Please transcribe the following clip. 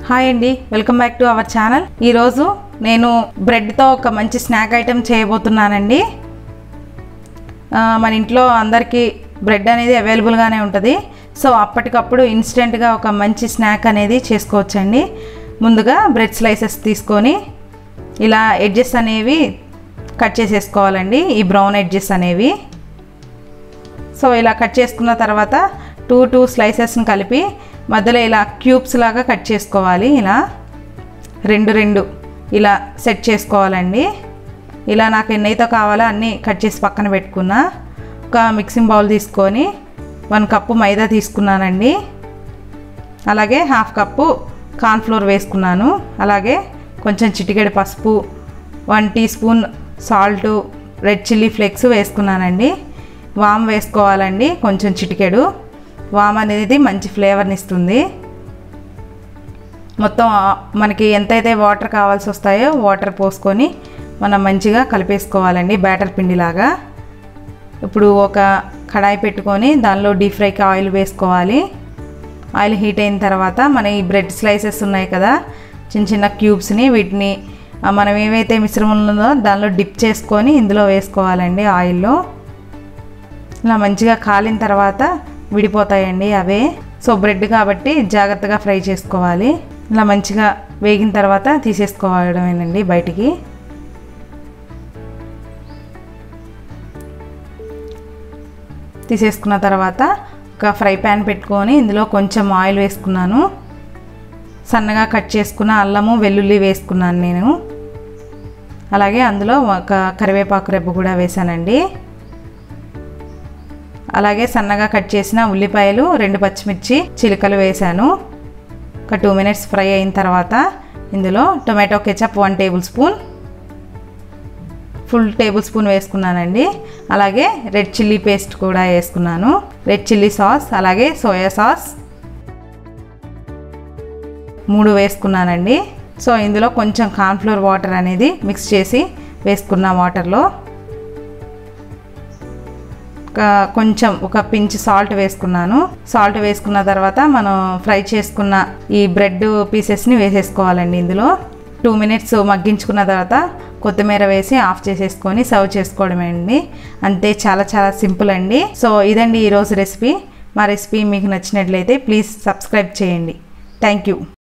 hi అండి welcome back to our channel ఈరోజు నేను బ్రెడ్తో ఒక మంచి స్నాక్ ఐటెం చేయబోతున్నానండి ఆ, మన ఇంట్లో అందరికీ బ్రెడ్ అనేది అవైలబుల్గానే ఉంటుంది సో అప్పటికప్పుడు ఇన్స్టెంట్గా ఒక మంచి స్నాక్ అనేది చేసుకోవచ్చండి ముందుగా బ్రెడ్ స్లైసెస్ తీసుకొని ఇలా ఎడ్జెస్ అనేవి కట్ చేసేసుకోవాలండి ఈ బ్రౌన్ ఎడ్జెస్ అనేవి సో ఇలా కట్ చేసుకున్న తర్వాత టూ టూ స్లైసెస్ని కలిపి మధ్యలో ఇలా క్యూబ్స్ లాగా కట్ చేసుకోవాలి ఇలా రెండు రెండు ఇలా సెట్ చేసుకోవాలండి ఇలా నాకు ఎన్నైతే కావాలో అన్నీ కట్ చేసి పక్కన పెట్టుకున్నా ఒక మిక్సింగ్ బౌల్ తీసుకొని వన్ కప్పు మైదా తీసుకున్నానండి అలాగే హాఫ్ కప్పు కార్న్ఫ్లోర్ వేసుకున్నాను అలాగే కొంచెం చిటికెడు పసుపు one teaspoon salt red chilli flakes వేసుకున్నానండి వామ్ వేసుకోవాలండి కొంచెం చిటికెడు వామ్ అనేది మంచి ఫ్లేవర్ని ఇస్తుంది మొత్తం ఆ, మనకి ఎంతైతే వాటర్ కావాల్సి వస్తాయో వాటర్ పోసుకొని మనం మంచిగా కలిపేసుకోవాలండి బ్యాటర్ పిండిలాగా ఇప్పుడు ఒక కడాయి పెట్టుకొని దానిలో డీప్ ఫ్రైకి ఆయిల్ వేసుకోవాలి ఆయిల్ హీట్ అయిన తర్వాత మన ఈ బ్రెడ్ స్లైసెస్ ఉన్నాయి కదా చిన్న చిన్న క్యూబ్స్ని వీటిని ఆ, మనం ఏవైతే మిశ్రమం ఉందో దానిలో డిప్ చేసుకొని ఇందులో వేసుకోవాలండి ఆయిల్లో ఇలా మంచిగా కాలిన తర్వాత విడిపోతాయండి అవే సో బ్రెడ్ కాబట్టి జాగ్రత్తగా ఫ్రై చేసుకోవాలి ఇలా మంచిగా వేగిన తర్వాత తీసేసుకోవడమేనండి బయటికి తీసేసుకున్న తర్వాత ఒక ఫ్రై ప్యాన్ పెట్టుకొని ఇందులో కొంచెం ఆయిల్ వేసుకున్నాను సన్నగా కట్ చేసుకున్న అల్లము వెల్లుల్లి వేసుకున్నాను నేను అలాగే అందులో ఒక కరివేపాకు రెబ్బ కూడా వేసానండి అలాగే సన్నగా కట్ చేసిన ఉల్లిపాయలు రెండు పచ్చిమిర్చి చిలుకలు వేశాను ఒక టూ మినిట్స్ ఫ్రై అయిన తర్వాత ఇందులో tomato ketchup one tablespoon full tablespoon వేసుకున్నానండి అలాగే రెడ్ చిల్లీ పేస్ట్ కూడా వేసుకున్నాను రెడ్ చిల్లీ సాస్ అలాగే సోయా సాస్ మూడు వేసుకున్నానండి సో ఇందులో కొంచెం కార్న్ఫ్లోర్ వాటర్ అనేది మిక్స్ చేసి వేసుకున్న వాటర్లో ఒక కొంచెం ఒక పించ్ సాల్ట్ వేసుకున్నాను సాల్ట్ వేసుకున్న తర్వాత మనం ఫ్రై చేసుకున్న ఈ బ్రెడ్ పీసెస్ని వేసేసుకోవాలండి ఇందులో టూ మినిట్స్ మగ్గించుకున్న తర్వాత కొత్తిమీర వేసి ఆఫ్ చేసేసుకొని సర్వ్ చేసుకోవడమే అండి అంతే చాలా చాలా సింపుల్ అండి సో ఇదండి ఈరోజు రెసిపీ మా రెసిపీ మీకు నచ్చినట్లయితే ప్లీజ్ సబ్స్క్రైబ్ చేయండి థ్యాంక్ యూ